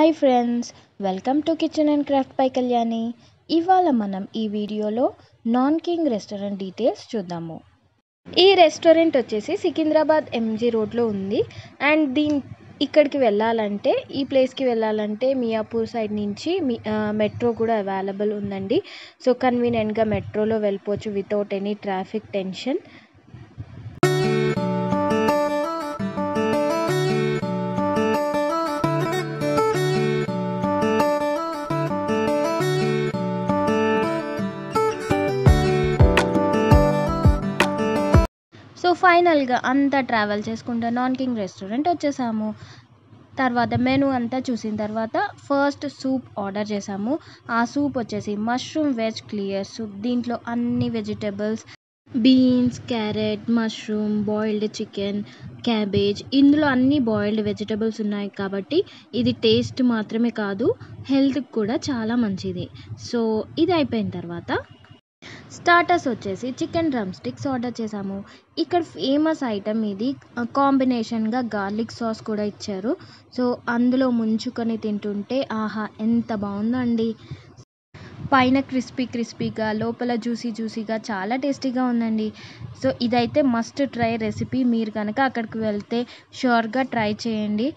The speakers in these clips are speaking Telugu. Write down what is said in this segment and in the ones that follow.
hi friends welcome to kitchen and craft by Kalyani ఇవాళ మనం ఈ వీడియోలో నాన్ కింగ్ రెస్టారెంట్ డీటెయిల్స్ చూద్దాము ఈ రెస్టారెంట్ వచ్చేసి సికింద్రాబాద్ ఎంజీ రోడ్లో ఉంది అండ్ దీని ఇక్కడికి వెళ్ళాలంటే ఈ ప్లేస్కి వెళ్ళాలంటే మియాపూర్ సైడ్ నుంచి మీ మెట్రో కూడా అవైలబుల్ ఉందండి సో కన్వీనియంట్గా మెట్రోలో వెళ్ళిపోవచ్చు without any traffic tension so ఫైనల్గా అంతా ట్రావెల్ చేసుకుంటూ నాన్ కింగ్ రెస్టారెంట్ వచ్చేసాము తర్వాత మెనూ అంతా చూసిన తర్వాత ఫస్ట్ సూప్ ఆర్డర్ చేసాము ఆ సూప్ వచ్చేసి మష్రూమ్ వెజ్ క్లియర్ సూప్ దీంట్లో అన్ని vegetables beans carrot mushroom boiled chicken cabbage ఇందులో అన్ని బాయిల్డ్ వెజిటబుల్స్ ఉన్నాయి కాబట్టి ఇది టేస్ట్ మాత్రమే కాదు హెల్త్కి కూడా చాలా మంచిది సో ఇది అయిపోయిన తర్వాత స్టార్టర్స్ వచ్చేసి చికెన్ డ్రమ్ స్టిక్స్ ఆర్డర్ చేసాము ఇక్కడ ఫేమస్ ఐటమ్ ఇది కాంబినేషన్గా గార్లిక్ సాస్ కూడా ఇచ్చారు సో అందులో ముంచుకొని తింటుంటే ఆహా ఎంత బాగుందో అండి పైన క్రిస్పీ క్రిస్పీగా లోపల జ్యూసీ జ్యూసీగా చాలా టేస్టీగా ఉందండి సో ఇదైతే మస్ట్ ట్రై రెసిపీ మీరు కనుక అక్కడికి వెళ్తే షూర్గా ట్రై చేయండి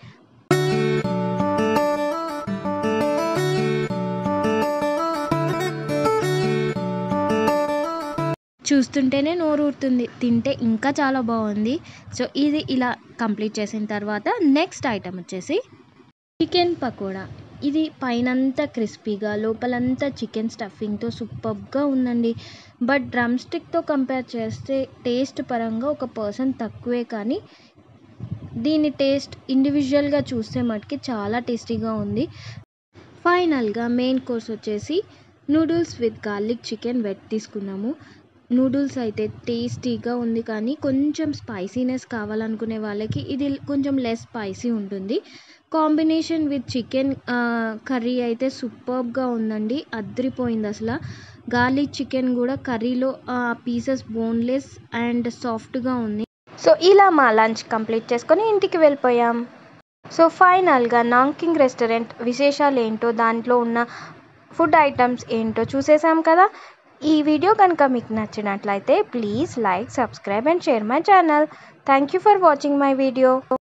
చూస్తుంటేనే నోరు ఊరుతుంది తింటే ఇంకా చాలా బాగుంది సో ఇది ఇలా కంప్లీట్ చేసిన తర్వాత నెక్స్ట్ ఐటమ్ వచ్చేసి చికెన్ పకోడా ఇది పైనంతా క్రిస్పీగా లోపలంతా చికెన్ స్టఫింగ్తో సూపర్గా ఉందండి బట్ డ్రమ్ స్టిక్తో కంపేర్ చేస్తే టేస్ట్ పరంగా ఒక పర్సన్ తక్కువే కానీ దీని టేస్ట్ ఇండివిజువల్గా చూస్తే మటుకి చాలా టేస్టీగా ఉంది ఫైనల్గా మెయిన్ కోర్స్ వచ్చేసి noodles with garlic chicken wet తీసుకున్నాము నూడిల్స్ అయితే టేస్టీగా ఉంది కానీ కొంచెం స్పైసీనెస్ కావాలనుకునే వాళ్ళకి ఇది కొంచెం లెస్ స్పైసీ ఉంటుంది కాంబినేషన్ విత్ చికెన్ కర్రీ అయితే సూపర్గా ఉందండి అద్దరిపోయింది అసలు గార్లిక్ చికెన్ కూడా కర్రీలో పీసెస్ బోన్లెస్ అండ్ సాఫ్ట్గా ఉంది సో ఇలా మా లంచ్ కంప్లీట్ చేసుకొని ఇంటికి వెళ్ళిపోయాం సో ఫైనల్గా నాంకింగ్ రెస్టారెంట్ విశేషాలు ఏంటో దాంట్లో ఉన్న ఫుడ్ ఐటమ్స్ ఏంటో చూసేసాం కదా ఈ వీడియో కనుక మీకు నచ్చినట్లయితే please like subscribe and share my channel thank you for watching my video